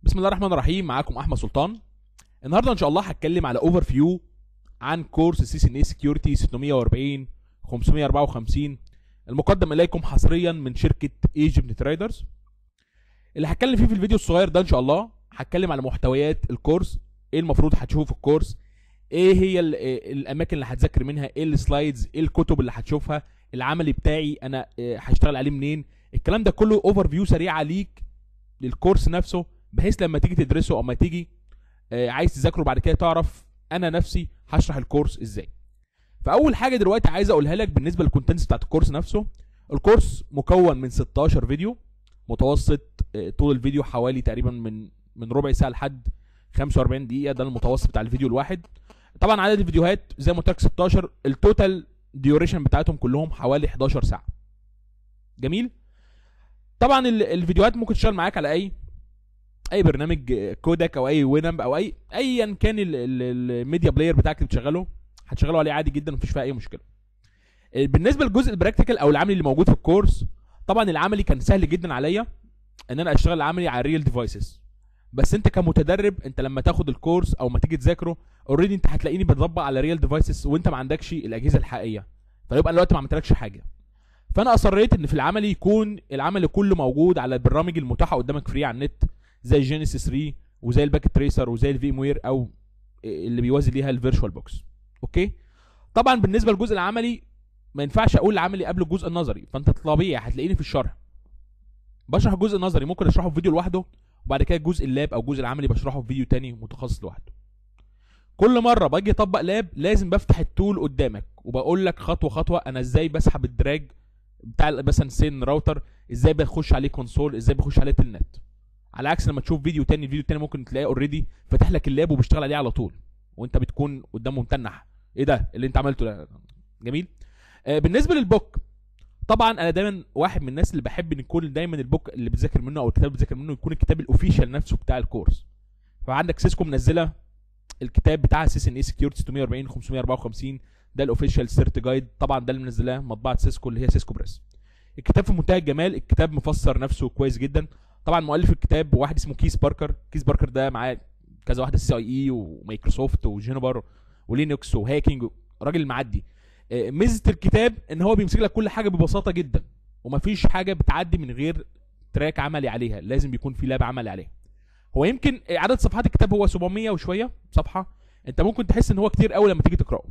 بسم الله الرحمن الرحيم معاكم احمد سلطان النهارده ان شاء الله هتكلم على اوفر فيو عن كورس سي سي ان اي سكيورتي 640 554 المقدم اليكم حصريا من شركه ايجيبت تريدرز اللي هتكلم فيه في الفيديو الصغير ده ان شاء الله هتكلم على محتويات الكورس ايه المفروض هتشوفه في الكورس ايه هي ال- إيه الاماكن اللي هتذاكر منها ايه السلايدز ايه الكتب اللي هتشوفها العملي بتاعي انا إيه، هشتغل عليه منين الكلام ده كله اوفر فيو سريعه ليك للكورس نفسه بحيث لما تيجي تدرسه او ما تيجي آه، عايز تذاكره بعد كده تعرف انا نفسي هشرح الكورس ازاي فاول حاجه دلوقتي عايز اقولها لك بالنسبه للكونتنتس بتاعت الكورس نفسه الكورس مكون من 16 فيديو متوسط آه، طول الفيديو حوالي تقريبا من من ربع ساعه لحد 45 دقيقه ده المتوسط بتاع الفيديو الواحد طبعا عدد الفيديوهات زي ما قلت لك 16 التوتال ديوريشن بتاعتهم كلهم حوالي 11 ساعه جميل طبعا ال- الفيديوهات ممكن تشتغل معاك على اي اي برنامج كودك او اي وينم او اي ايا كان ال- ال- الميديا بلاير بتاعك اللي بتشغله هتشغله عليه عادي جدا مفيش فيها اي مشكله بالنسبه للجزء البراكتيكال او العملي اللي موجود في الكورس طبعا العملي كان سهل جدا عليا ان انا اشتغل عملي على ريل ديفايسز بس انت كمتدرب انت لما تاخد الكورس او ما تيجي تذاكره اوريدي انت هتلاقيني بطبق على ريل ديفايسز وانت ما عندكش الاجهزه الحقيقيه فيبقى انا دلوقتي ما عملتلكش حاجه فانا اصريت ان في العملي يكون العمل كله موجود على البرامج المتاحه قدامك فري على النت زي جينيسيس 3 وزي الباك تريسر وزي الفيم وير او اللي بيوازي ليها الفيرتشوال بوكس اوكي طبعا بالنسبه للجزء العملي ما ينفعش اقول العملي قبل الجزء النظري فانت طبيعي هتلاقيني في الشرح بشرح الجزء النظري ممكن اشرحه في فيديو لوحده وبعد كده الجزء اللاب او الجزء العملي بشرحه في فيديو تاني متخصص لوحده كل مره باجي اطبق لاب لازم بفتح التول قدامك وبقول لك خطوه خطوه انا ازاي بسحب الدراج بتاع مثلا سين راوتر ازاي بخش عليه كونسول ازاي بخش عليه تلنت على عكس لما تشوف فيديو تاني الفيديو التاني ممكن تلاقيه اوريدي فاتح لك اللاب وبيشتغل عليه على طول وانت بتكون قدامه متنح ايه ده اللي انت عملته ده جميل آه بالنسبه للبوك طبعا انا دايما واحد من الناس اللي بحب ان يكون دايما البوك اللي بتذاكر منه او الكتاب اللي بتذاكر منه يكون الكتاب الاوفيشال نفسه بتاع الكورس فعندك سيسكو منزله الكتاب بتاع سيس ان اي سكيورتي 640 554 ده الاوفيشال سيرت جايد طبعا ده اللي منزلاه مطبعه سيسكو اللي هي سيسكو بريس الكتاب في منتهى الجمال الكتاب مفسر نفسه كويس جدا طبعا مؤلف الكتاب واحد اسمه كيس باركر كيس باركر ده معاه كذا واحده سي اي اي ومايكروسوفت وجينبر ولينكس وهاكينج راجل معدي آه، ميزه الكتاب ان هو بيمسك لك كل حاجه ببساطه جدا ومفيش حاجه بتعدي من غير تراك عملي عليها لازم بيكون في لاب عملي عليها هو يمكن عدد صفحات الكتاب هو 700 وشويه صفحه انت ممكن تحس ان هو كتير قوي لما تيجي تقراه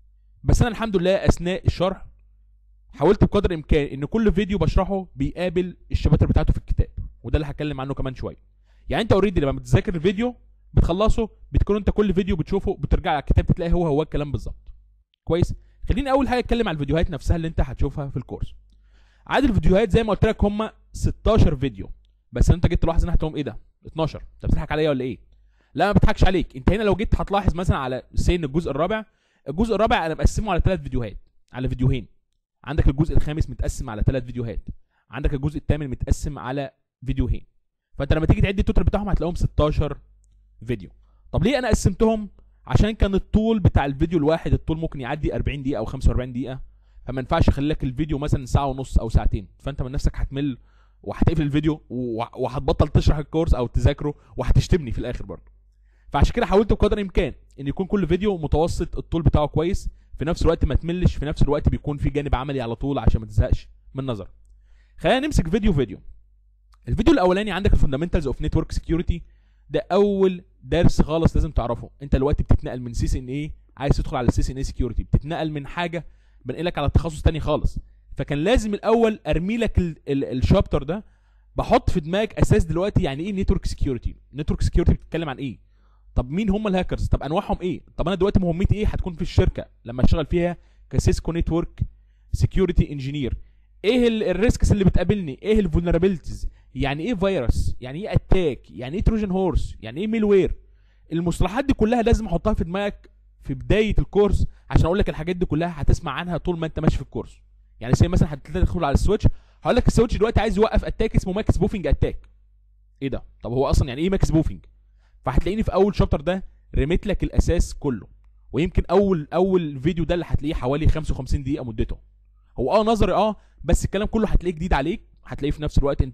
بس انا الحمد لله اثناء الشرح حاولت بقدر الامكان ان كل فيديو بشرحه بيقابل الشباتر بتاعته في الكتاب وده اللي هتكلم عنه كمان شويه يعني انت اوريدي لما بتذاكر الفيديو بتخلصه بتكون انت كل فيديو بتشوفه بترجع على الكتاب تلاقي هو هو الكلام بالظبط كويس خليني اول حاجه اتكلم على الفيديوهات نفسها اللي انت هتشوفها في الكورس عدد الفيديوهات زي ما قلت لك هم 16 فيديو بس انت جيت تلاحظ ان احنا هتلاقيهم ايه ده 12 انت بتضحك عليا ولا ايه لا ما بضحكش عليك انت هنا لو جيت هتلاحظ مثلا على سين الجزء الرابع الجزء الرابع انا مقسمه على ثلاث فيديوهات على فيديوهين عندك الجزء الخامس متقسم على ثلاث فيديوهات عندك الجزء الثامن متقسم على فيديوهين فانت لما تيجي تعد التوتال بتاعهم هتلاقيهم 16 فيديو طب ليه انا قسمتهم عشان كان الطول بتاع الفيديو الواحد الطول ممكن يعدي 40 دقيقه او 45 دقيقه فما ينفعش اخلي لك الفيديو مثلا ساعه ونص او ساعتين فانت من نفسك هتمل وهتقفل الفيديو و- وهتبطل تشرح الكورس او تذاكره وهتشتمني في الاخر برضه فعشان كده حاولت بقدر الامكان ان يكون كل فيديو متوسط الطول بتاعه كويس في نفس الوقت ما تملش في نفس الوقت بيكون في جانب عملي على طول عشان ما تزهقش من نظر خلينا نمسك فيديو فيديو الفيديو الاولاني عندك الفاندامنتالز اوف نتورك سكيورتي ده اول درس خالص لازم تعرفه انت دلوقتي بتتنقل من سي سي ان اي عايز تدخل على سي سي ان اي سكيورتي بتتنقل من حاجه بنقلك على تخصص تاني خالص فكان لازم الاول ارمي لك ال- ال- الشابتر ده بحط في دماغك اساس دلوقتي يعني ايه نتورك سكيورتي نتورك سكيورتي بتتكلم عن ايه طب مين هم الهاكرز طب انواعهم ايه طب انا دلوقتي مهمتي ايه هتكون في الشركه لما اشتغل فيها كسيسكو نتورك سكيورتي انجينير ايه ال- الريسكس اللي بتقابلني ايه الفولنربيلتيز يعني ايه فيروس يعني ايه اتاك يعني ايه تروجن هورس يعني ايه ميل وير المصطلحات دي كلها لازم احطها في دماغك في بدايه الكورس عشان اقول لك الحاجات دي كلها هتسمع عنها طول ما انت ماشي في الكورس يعني زي مثلا هتدخل على السويتش هقول لك السويتش دلوقتي عايز يوقف اتاك اسمه ماكس بوفينج اتاك ايه ده طب هو اصلا يعني ايه ماكس بوفينج فهتلاقيني في اول شابتر ده رميت لك الاساس كله ويمكن اول اول فيديو ده اللي هتلاقيه حوالي 55 دقيقه مدته هو اه نظري اه بس الكلام كله هتلاقيه جديد عليك هتلاقيه في نفس الوقت انت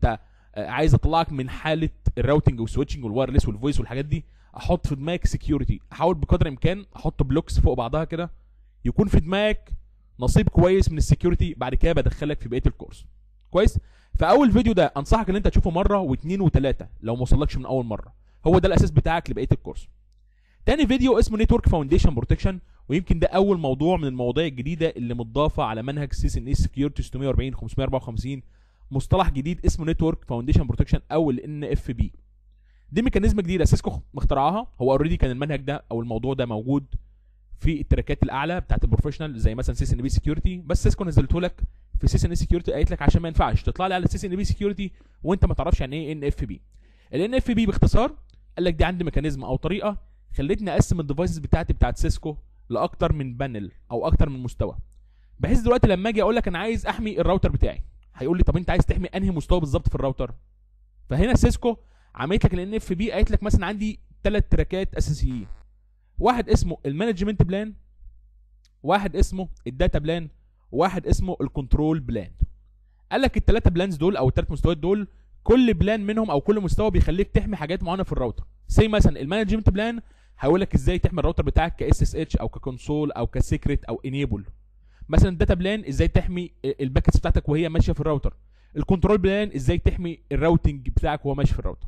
آه، عايز اطلعك من حاله الراوتنج والسويتشنج والوايرلس والفويس والحاجات دي احط في دماغك سكيورتي احاول بقدر الامكان احط بلوكس فوق بعضها كده يكون في دماغك نصيب كويس من السكيورتي بعد كده بدخلك في بقيه الكورس كويس فاول فيديو ده انصحك ان انت تشوفه مره واثنين وثلاثه لو ما وصلكش من اول مره هو ده الاساس بتاعك لبقيه الكورس تاني فيديو اسمه نتورك فاونديشن بروتكشن ويمكن ده اول موضوع من المواضيع الجديده اللي متضافه على منهج سي ان اس سكيورتي 640 554 مصطلح جديد اسمه نتورك فاونديشن بروتكشن او الان اف بي دي ميكانيزم جديده سيسكو مخترعاها هو اوريدي كان المنهج ده او الموضوع ده موجود في التراكات الاعلى بتاعت البروفيشنال زي مثلا سيس ان بي سكيورتي بس سيسكو نزلته لك في سيس ان سكيورتي قالت لك عشان ما ينفعش تطلع لي على سيس ان بي سكيورتي وانت ما تعرفش يعني ايه ان اف بي الان اف بي باختصار قال لك دي عندي ميكانيزم او طريقه خلتني اقسم الديفايسز بتاعتي بتاعت سيسكو لاكتر من بانل او اكتر من مستوى بحيث دلوقتي لما اجي اقول لك انا عايز احمي الراوتر بتاعي هيقول لي طب انت عايز تحمي انهي مستوى بالظبط في الراوتر فهنا سيسكو عملت لك الان اف بي قالت لك مثلا عندي ثلاث تراكات اساسيين واحد اسمه المانجمنت بلان واحد اسمه الداتا بلان واحد اسمه الكنترول بلان قال لك الثلاثه بلانز دول او الثلاث مستويات دول كل بلان منهم او كل مستوى بيخليك تحمي حاجات معينه في الراوتر زي مثلا المانجمنت بلان هيقول لك ازاي تحمي الراوتر بتاعك كاس اس اتش او ككونسول او كسيكريت او انيبل مثلا الداتا بلان ازاي تحمي الباكتس بتاعتك وهي ماشيه في الراوتر الكنترول بلان ازاي تحمي الراوتنج بتاعك وهو ماشي في الراوتر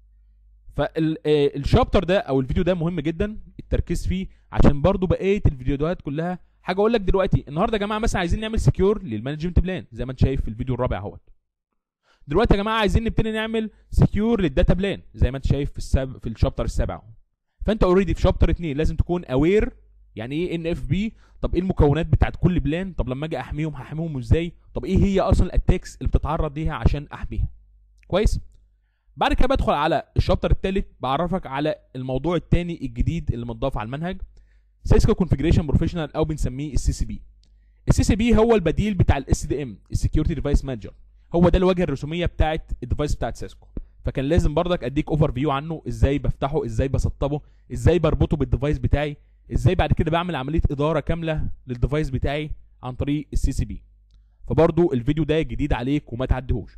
فالشابتر ده او الفيديو ده مهم جدا التركيز فيه عشان برضو بقيه الفيديوهات كلها حاجه اقول لك دلوقتي النهارده يا جماعه مثلا عايزين نعمل سكيور للمانجمنت بلان زي ما انت شايف في الفيديو الرابع اهوت دلوقتي يا جماعه عايزين نبتدي نعمل سكيور للداتا بلان زي ما انت شايف في السب... في الشابتر السابع اهو فانت اوريدي في شابتر 2 لازم تكون اوير يعني ايه ان اف بي طب ايه المكونات بتاعت كل بلان طب لما اجي احميهم هحميهم ازاي طب ايه هي اصلا الاتاكس اللي بتتعرض ليها عشان احميها كويس بعد كده بدخل على الشابتر الثالث بعرفك على الموضوع الثاني الجديد اللي متضاف على المنهج سيسكو كونفيجريشن بروفيشنال او بنسميه السي سي بي السي سي بي هو البديل بتاع الاس دي ام السكيورتي ديفايس مانجر هو ده الواجهه الرسوميه بتاعت الديفايس بتاعت سيسكو فكان لازم برضك اديك اوفر فيو عنه ازاي بفتحه ازاي بسطبه ازاي بربطه بالديفايس بتاعي ازاي بعد كده بعمل عمليه اداره كامله للديفايس بتاعي عن طريق السي سي بي فبرضو الفيديو ده جديد عليك وما تعديهوش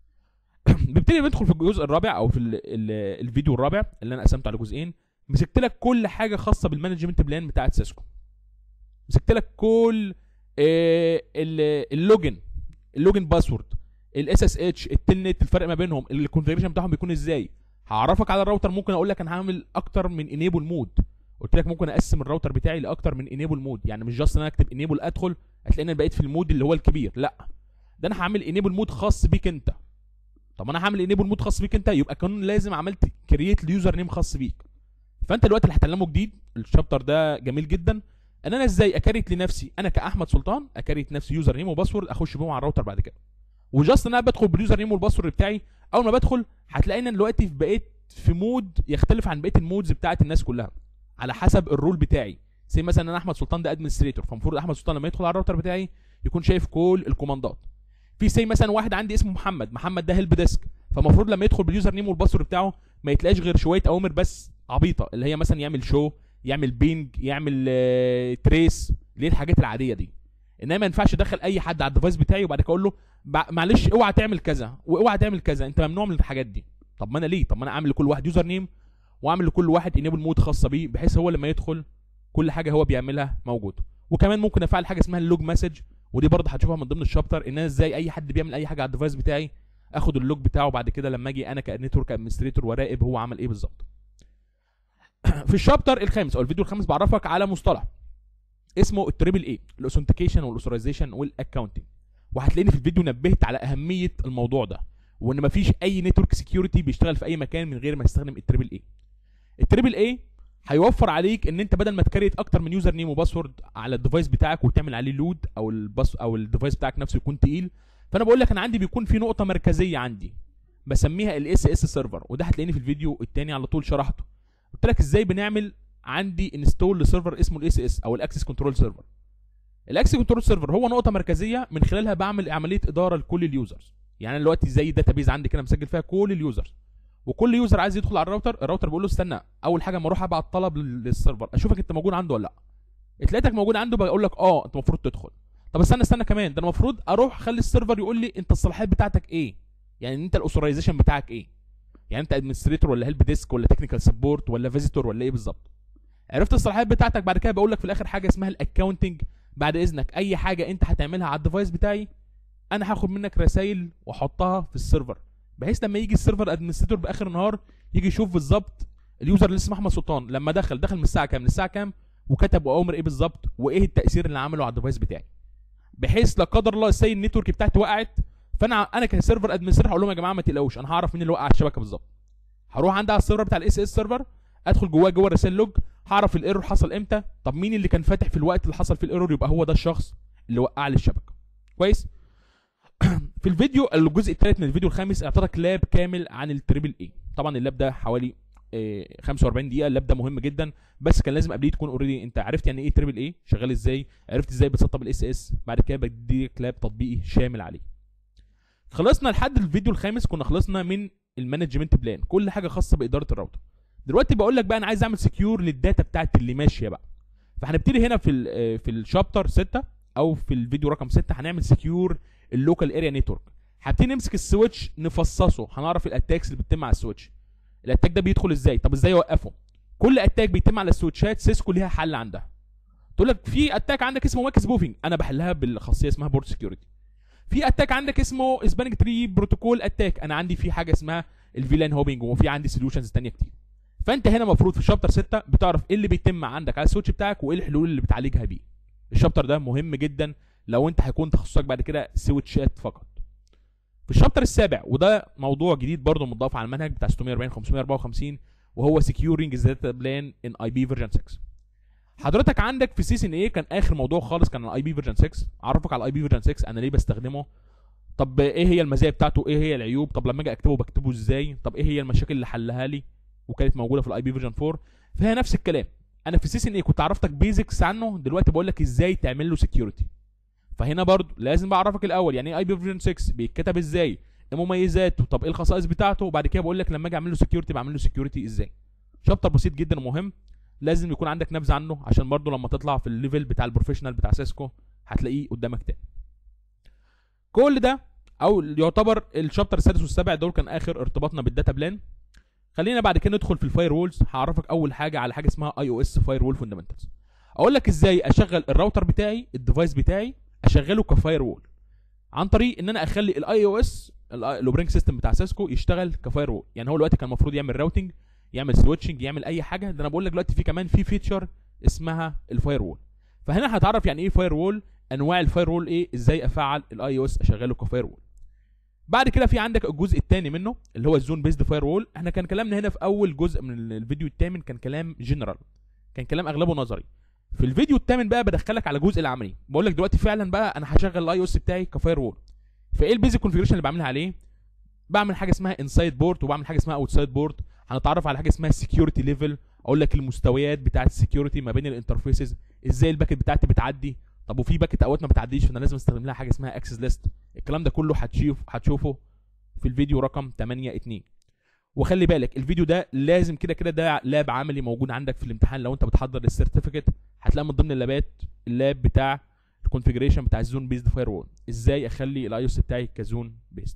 بنبتدي ندخل في الجزء الرابع او في ال ال الفيديو الرابع اللي انا قسمته على جزئين مسكت لك كل حاجه خاصه بالمانجمنت بلان بتاعت سيسكو مسكت لك كل آه اللوجن اللوجن باسورد الاس اس اتش التلنت الفرق ما بينهم الكونفيجريشن بتاعهم بيكون ازاي هعرفك على الراوتر ممكن اقول لك انا هعمل اكتر من انيبل مود قلت لك ممكن اقسم الراوتر بتاعي لاكتر من انيبل مود يعني مش جاست ان انا اكتب انيبل ادخل هتلاقيني انا بقيت في المود اللي هو الكبير لا ده انا هعمل انيبل مود خاص بيك انت طب انا هعمل انيبل مود خاص بيك انت يبقى كان لازم عملت كرييت اليوزر نيم خاص بيك فانت دلوقتي اللي هتعلمه جديد الشابتر ده جميل جدا ان انا ازاي اكريت لنفسي انا كاحمد سلطان اكريت نفسي يوزر نيم وباسورد اخش بيهم على الراوتر بعد كده وجاست ان انا بدخل باليوزر نيم والباسورد بتاعي اول ما بدخل هتلاقيني انا دلوقتي في بقيت في مود يختلف عن بقيه المودز بتاعت الناس كلها على حسب الرول بتاعي زي مثلا انا احمد سلطان ده ادمنستريتور فالمفروض احمد سلطان لما يدخل على الراوتر بتاعي يكون شايف كل الكوماندات في سي مثلا واحد عندي اسمه محمد محمد ده هيلب ديسك فالمفروض لما يدخل باليوزر نيم والباسورد بتاعه ما يتلاقيش غير شويه اوامر بس عبيطه اللي هي مثلا يعمل شو يعمل بينج يعمل آه تريس ليه الحاجات العاديه دي انما ما ينفعش ادخل اي حد على الديفايس بتاعي وبعد كده اقول له معلش اوعى تعمل كذا واوعى تعمل كذا انت ممنوع من الحاجات دي طب ما انا ليه طب ما انا اعمل لكل واحد يوزر نيم واعمل لكل واحد انيبل مود خاصه بيه بحيث هو لما يدخل كل حاجه هو بيعملها موجود وكمان ممكن افعل حاجه اسمها اللوج مسج ودي برضه هتشوفها من ضمن الشابتر ان انا ازاي اي حد بيعمل اي حاجه على الديفايس بتاعي اخد اللوج بتاعه بعد كده لما اجي انا كنتورك ادمنستريتور وراقب هو عمل ايه بالظبط في الشابتر الخامس او الفيديو الخامس بعرفك على مصطلح اسمه التريبل اي الاوثنتيكيشن والاوثرايزيشن والاكونتنج وهتلاقيني في الفيديو نبهت على اهميه الموضوع ده وان مفيش اي نتورك سكيورتي بيشتغل في اي مكان من غير ما يستخدم التريبل اي التريبل اي هيوفر عليك ان انت بدل ما تكريت اكتر من يوزر نيم وباسورد على الديفايس بتاعك وتعمل عليه لود او الباس او الديفايس بتاعك نفسه يكون تقيل فانا بقول لك انا عندي بيكون في نقطه مركزيه عندي بسميها الاس اس سيرفر وده هتلاقيني في الفيديو الثاني على طول شرحته قلت لك ازاي بنعمل عندي انستول لسيرفر اسمه الاس اس او الاكسس كنترول سيرفر الاكسس كنترول سيرفر هو نقطه مركزيه من خلالها بعمل عمليه اداره لكل اليوزرز يعني انا دلوقتي زي داتابيز عندي كده مسجل فيها كل اليوزرز وكل يوزر عايز يدخل على الراوتر الراوتر بيقول له استنى اول حاجه ما اروح ابعت طلب للسيرفر اشوفك انت موجود عنده ولا لا اتلاقيتك موجود عنده بقول لك اه انت المفروض تدخل طب استنى استنى كمان ده انا المفروض اروح اخلي السيرفر يقول لي انت الصلاحيات بتاعتك ايه يعني انت الاوثرايزيشن بتاعك ايه يعني انت ادمنستريتور ولا هيلب ديسك ولا تكنيكال سبورت ولا فيزيتور ولا ايه بالظبط عرفت الصلاحيات بتاعتك بعد كده بقول لك في الاخر حاجه اسمها الاكونتنج بعد اذنك اي حاجه انت هتعملها على الديفايس بتاعي انا هاخد منك رسائل واحطها في السيرفر بحيث لما يجي السيرفر ادمنستريتور باخر النهار يجي يشوف بالظبط اليوزر اللي اسمه احمد سلطان لما دخل دخل من الساعه كام من الساعه كام وكتب اوامر ايه بالظبط وايه التاثير اللي عمله على الديفايس بتاعي بحيث لا قدر الله سي النتورك بتاعتي وقعت فانا انا كسيرفر ادمنستريتور هقول لهم يا جماعه ما تقلقوش انا هعرف مين اللي وقع على الشبكه بالظبط هروح عندي على السيرفر بتاع الاس اس سيرفر ادخل جواه جوه الرسائل لوج هعرف الايرور حصل امتى طب مين اللي كان فاتح في الوقت اللي حصل فيه الايرور يبقى هو ده الشخص اللي وقع لي الشبكه كويس في الفيديو الجزء الثالث من الفيديو الخامس اعطيتك لاب كامل عن التريبل اي طبعا اللاب ده حوالي آه، 45 دقيقه اللاب ده مهم جدا بس كان لازم قبليه تكون اوريدي انت عرفت يعني ايه تريبل اي شغال ازاي عرفت ازاي بتسطب الاس اس بعد كده بديك لاب تطبيقي شامل عليه خلصنا لحد الفيديو الخامس كنا خلصنا من المانجمنت بلان كل حاجه خاصه باداره الراوتر دلوقتي بقول لك بقى انا عايز اعمل سكيور للداتا بتاعت اللي ماشيه بقى فهنبتدي هنا في ال آه، في الشابتر 6 او في الفيديو رقم 6 هنعمل سكيور اللوكال اريا نتورك هنبتدي نمسك السويتش نفصصه هنعرف الاتاكس اللي بتتم على السويتش الاتاك ده بيدخل ازاي طب ازاي اوقفه كل اتاك بيتم على السويتشات سيسكو ليها حل عندها تقول لك في اتاك عندك اسمه ماكس بوفينج انا بحلها بالخاصيه اسمها بورت سكيورتي في اتاك عندك اسمه اسبانيك تري بروتوكول اتاك انا عندي في حاجه اسمها الفيلان هوبينج وفي عندي سوليوشنز تانية كتير فانت هنا المفروض في شابتر 6 بتعرف ايه اللي بيتم عندك على السويتش بتاعك وايه الحلول اللي بتعالجها بيه الشابتر ده مهم جدا لو انت هيكون تخصصك بعد كده سويتشات فقط في الشابتر السابع وده موضوع جديد برضه متضاف على المنهج بتاع 640 554 وهو سكيورنج داتا بلان ان اي بي فيرجن 6 حضرتك عندك في سيزون ايه كان اخر موضوع خالص كان الاي بي فيرجن 6 اعرفك على الاي بي فيرجن 6 انا ليه بستخدمه طب ايه هي المزايا بتاعته ايه هي العيوب طب لما اجي اكتبه بكتبه ازاي طب ايه هي المشاكل اللي حلها لي وكانت موجوده في الاي بي فيرجن 4 فهي نفس الكلام انا في سيزون ايه كنت عرفتك بيزكس عنه دلوقتي بقول لك ازاي تعمل له سكيورتي فهنا برضو لازم بعرفك الاول يعني ايه اي بي فيرجن 6 بيتكتب ازاي ايه مميزاته طب ايه الخصائص بتاعته وبعد كده بقول لك لما اجي اعمل له سكيورتي بعمل له سكيورتي ازاي شابتر بسيط جدا ومهم لازم يكون عندك نبذه عنه عشان برضو لما تطلع في الليفل بتاع البروفيشنال بتاع سيسكو هتلاقيه قدامك تاني كل ده او يعتبر الشابتر السادس والسابع دول كان اخر ارتباطنا بالداتا بلان خلينا بعد كده ندخل في الفاير وولز هعرفك اول حاجه على حاجه اسمها اي او اس فاير وول فاندمنتالز اقول لك ازاي اشغل الراوتر بتاعي الديفايس بتاعي اشغله كفاير وول عن طريق ان انا اخلي الاي او اس الاوبرينج سيستم بتاع سيسكو يشتغل كفاير وول يعني هو دلوقتي كان المفروض يعمل راوتنج يعمل سويتشنج يعمل اي حاجه ده انا بقول لك دلوقتي في كمان في فيتشر اسمها الفاير وول فهنا هتعرف يعني ايه فاير وول انواع الفاير وول ايه ازاي افعل الاي او اس اشغله كفاير وول بعد كده في عندك الجزء الثاني منه اللي هو الزون بيزد فاير وول احنا كان كلامنا هنا في اول جزء من الفيديو الثامن كان كلام جنرال كان كلام اغلبه نظري في الفيديو الثامن بقى بدخلك على الجزء العملي بقول لك دلوقتي فعلا بقى انا هشغل الاي او اس بتاعي كفاير وول فايه البيزك كونفيجريشن اللي بعملها عليه بعمل حاجه اسمها انسايد بورد وبعمل حاجه اسمها اوتسايد بورد هنتعرف على حاجه اسمها سكيورتي ليفل اقول لك المستويات بتاعه السكيورتي ما بين الانترفيسز ازاي الباكت بتاعتي بتعدي طب وفي باكت اوقات ما بتعديش فانا لازم استخدم لها حاجه اسمها اكسس ليست الكلام ده كله هتشوف هتشوفه في الفيديو رقم 8 2 وخلي بالك الفيديو ده لازم كده كده ده لاب عملي موجود عندك في الامتحان لو انت بتحضر السيرتيفيكت هتلاقي من ضمن اللابات اللاب بتاع الكونفيجريشن بتاع الزون بيزد فاير وول ازاي اخلي الاي اس بتاعي كزون بيزد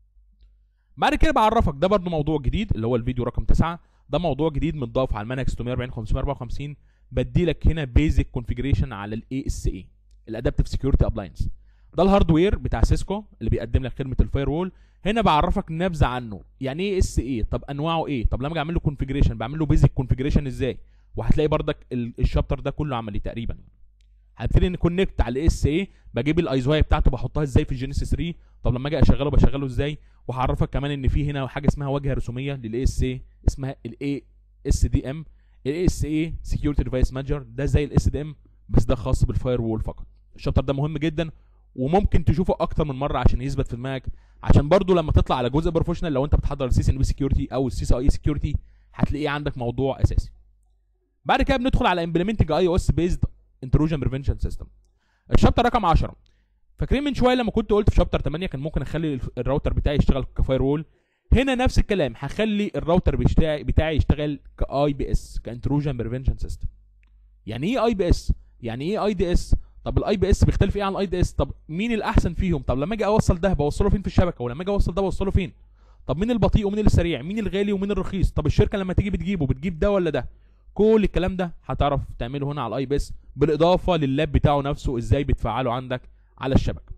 بعد كده بعرفك ده برضو موضوع جديد اللي هو الفيديو رقم 9 ده موضوع جديد متضاف على المنهج 640 554 بدي لك هنا بيزك كونفيجريشن على الاي اس اي الادابتيف سكيورتي ابلاينس ده الهاردوير بتاع سيسكو اللي بيقدم لك خدمه الفاير وول هنا بعرفك نبذه عنه يعني ايه اس اي طب انواعه ايه طب لما اجي اعمل له كونفيجريشن بعمل له بيزك كونفيجريشن ازاي وهتلاقي بردك ال- الشابتر ده كله عملي تقريبا هبتدي نكونكت على الاس اي بجيب الايزواي بتاعته بحطها ازاي في الجينيسيس 3 طب لما اجي اشغله بشغله ازاي وهعرفك كمان ان في هنا حاجه اسمها واجهه رسوميه للاي اس اي اسمها الاي اس دي ام الاي اس اي سكيورتي ديفايس مانجر ده زي الاس دي ام بس ده خاص بالفاير وول فقط الشابتر ده مهم جدا وممكن تشوفه اكتر من مره عشان يثبت في دماغك عشان برضو لما تطلع على جزء بروفيشنال لو انت بتحضر السي سي ان بي سكيورتي او السي سي اي سكيورتي هتلاقيه عندك موضوع اساسي بعد كده بندخل على امبلمنتنج اي او اس بيزد انتروجن بريفنشن سيستم الشابتر رقم 10 فاكرين من شويه لما كنت قلت في شابتر 8 كان ممكن اخلي الف- الراوتر بتاعي يشتغل كفاير وول هنا نفس الكلام هخلي الراوتر بتاعي بتاعي يشتغل كاي بي اس كانتروجن بريفنشن سيستم يعني ايه اي بي اس يعني ايه اي دي اس طب الاي بي اس بيختلف ايه عن الاي دي اس طب مين الاحسن فيهم طب لما اجي اوصل ده بوصله فين في الشبكه ولما اجي اوصل ده بوصله فين طب مين البطيء ومين السريع مين الغالي ومين الرخيص طب الشركه لما تيجي بتجيبه بتجيب ده ولا ده كل الكلام ده هتعرف تعمله هنا على الاي بي اس بالاضافه لللاب بتاعه نفسه ازاي بتفعله عندك على الشبكه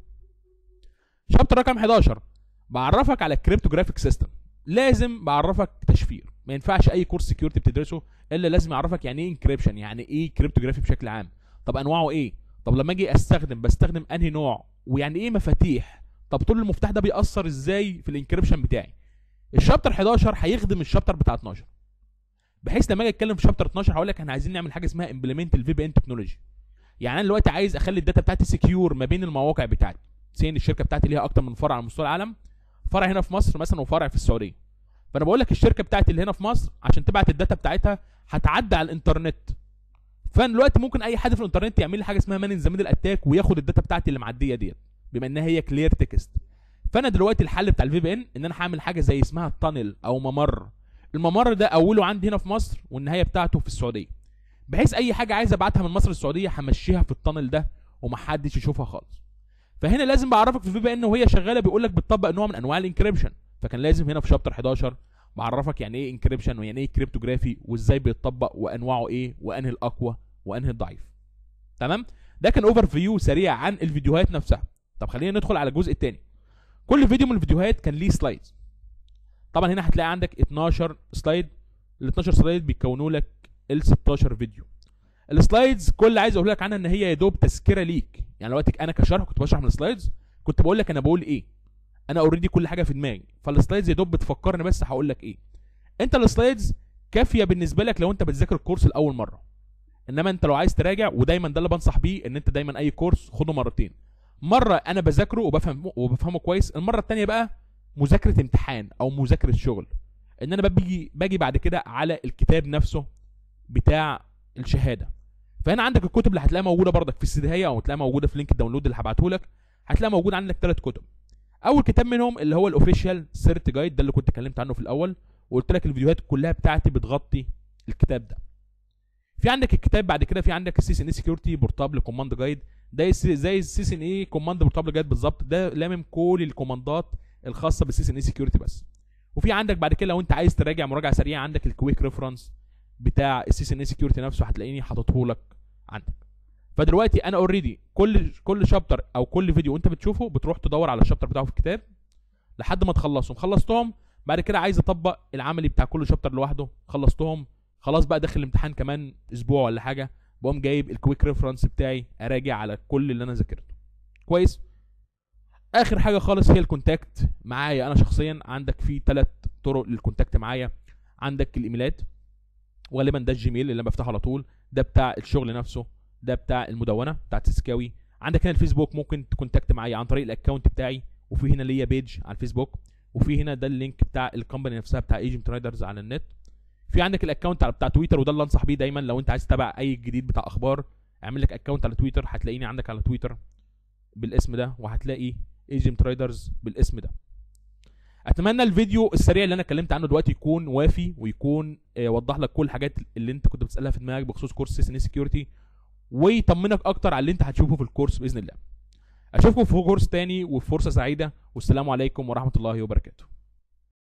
شابتر رقم 11 بعرفك على الكريبتوجرافيك سيستم لازم بعرفك تشفير ما ينفعش اي كورس سكيورتي بتدرسه الا لازم يعرفك يعني ايه انكريبشن يعني ايه كريبتوجرافي بشكل عام طب انواعه ايه طب لما اجي استخدم بستخدم انهي نوع ويعني ايه مفاتيح طب طول المفتاح ده بيأثر ازاي في الانكريبشن بتاعي الشابتر 11 هيخدم الشابتر بتاع 12 بحيث لما اجي اتكلم في شابتر 12 هقول لك احنا عايزين نعمل حاجه اسمها امبلمنت الفي بي ان تكنولوجي يعني انا دلوقتي عايز اخلي الداتا بتاعتي سكيور ما بين المواقع بتاعتي سين الشركه بتاعتي ليها اكتر من فرع على مستوى العالم فرع هنا في مصر مثلا وفرع في السعوديه فانا بقول لك الشركه بتاعتي اللي هنا في مصر عشان تبعت الداتا بتاعتها هتعدي على الانترنت فانا دلوقتي ممكن اي حد في الانترنت يعمل لي حاجه اسمها مان ذا الاتاك وياخد الداتا بتاعتي اللي معديه ديت بما انها هي كلير تكست فانا دلوقتي الحل بتاع الفي بي ان ان انا هعمل حاجه زي اسمها تانل او ممر الممر ده اوله عندي هنا في مصر والنهايه بتاعته في السعوديه بحيث اي حاجه عايز ابعتها من مصر للسعوديه همشيها في التانل ده ومحدش يشوفها خالص فهنا لازم بعرفك في الفي بي ان وهي شغاله بيقول لك بتطبق نوع من انواع الانكريبشن فكان لازم هنا في شابتر 11 بعرفك يعني ايه انكريبشن ويعني ايه كريبتوجرافي وازاي بيتطبق وانواعه ايه وانهي الاقوى وانهي الضعيف تمام ده كان اوفر فيو سريع عن الفيديوهات نفسها طب خلينا ندخل على الجزء الثاني كل فيديو من الفيديوهات كان ليه سلايدز طبعا هنا هتلاقي عندك 12 سلايد ال 12 سلايد بيكونوا لك ال 16 فيديو السلايدز كل اللي عايز اقول لك عنها ان هي يا دوب تذكره ليك يعني دلوقتي انا كشرح كنت بشرح من السلايدز كنت بقول لك انا بقول ايه انا اوريدي كل حاجه في دماغي فالسلايدز يا دوب بتفكرني بس هقول لك ايه انت السلايدز كافيه بالنسبه لك لو انت بتذاكر الكورس لاول مره انما انت لو عايز تراجع ودايما ده اللي بنصح بيه ان انت دايما اي كورس خده مرتين مره انا بذاكره وبفهم وبفهمه كويس المره الثانيه بقى مذاكره امتحان او مذاكره شغل ان انا باجي باجي بعد كده على الكتاب نفسه بتاع الشهاده فهنا عندك الكتب اللي هتلاقيها موجوده برضك في السدهيه او هتلاقيها موجوده في لينك الداونلود اللي هبعته لك هتلاقي موجود عندك ثلاث كتب اول كتاب منهم اللي هو الاوفيشال سيرت جايد ده اللي كنت اتكلمت عنه في الاول وقلت لك الفيديوهات كلها بتاعتي بتغطي الكتاب ده في عندك الكتاب بعد كده في عندك السي سي ان اي سكيورتي بورتابل كوماند جايد ده زي السي سي ان اي كوماند بورتابل جايد بالظبط ده لامم كل الكوماندات الخاصه بالسي سي ان اي سكيورتي بس وفي عندك بعد كده لو انت عايز تراجع مراجعه سريعه عندك الكويك ريفرنس بتاع السي سي ان اي سكيورتي نفسه هتلاقيني حاططه لك عندك فدلوقتي انا اوريدي كل كل شابتر او كل فيديو انت بتشوفه بتروح تدور على الشابتر بتاعه في الكتاب لحد ما تخلصهم خلصتهم بعد كده عايز اطبق العملي بتاع كل شابتر لوحده خلصتهم خلاص بقى داخل الامتحان كمان اسبوع ولا حاجه بقوم جايب الكويك ريفرنس بتاعي اراجع على كل اللي انا ذاكرته كويس اخر حاجه خالص هي الكونتاكت معايا انا شخصيا عندك في ثلاث طرق للكونتاكت معايا عندك الايميلات وغالبا ده الجيميل اللي انا بفتحه على طول ده بتاع الشغل نفسه ده بتاع المدونه بتاعت سكاوي عندك هنا الفيسبوك ممكن تكونتاكت معايا عن طريق الاكونت بتاعي وفي هنا ليا بيج على الفيسبوك وفي هنا ده اللينك بتاع الكومباني نفسها بتاع ايجنت رايدرز على النت في عندك الاكونت بتاع تويتر وده اللي انصح بيه دايما لو انت عايز تتابع اي جديد بتاع اخبار اعمل لك اكونت على تويتر هتلاقيني عندك على تويتر بالاسم ده وهتلاقي ايجنت رايدرز بالاسم ده اتمنى الفيديو السريع اللي انا اتكلمت عنه دلوقتي يكون وافي ويكون آه، وضح لك كل الحاجات اللي انت كنت بتسالها في دماغك بخصوص كورس سيس سكيورتي ويطمنك اكتر على اللي انت هتشوفه في الكورس باذن الله اشوفكم في كورس تاني وفي فرصه سعيده والسلام عليكم ورحمه الله وبركاته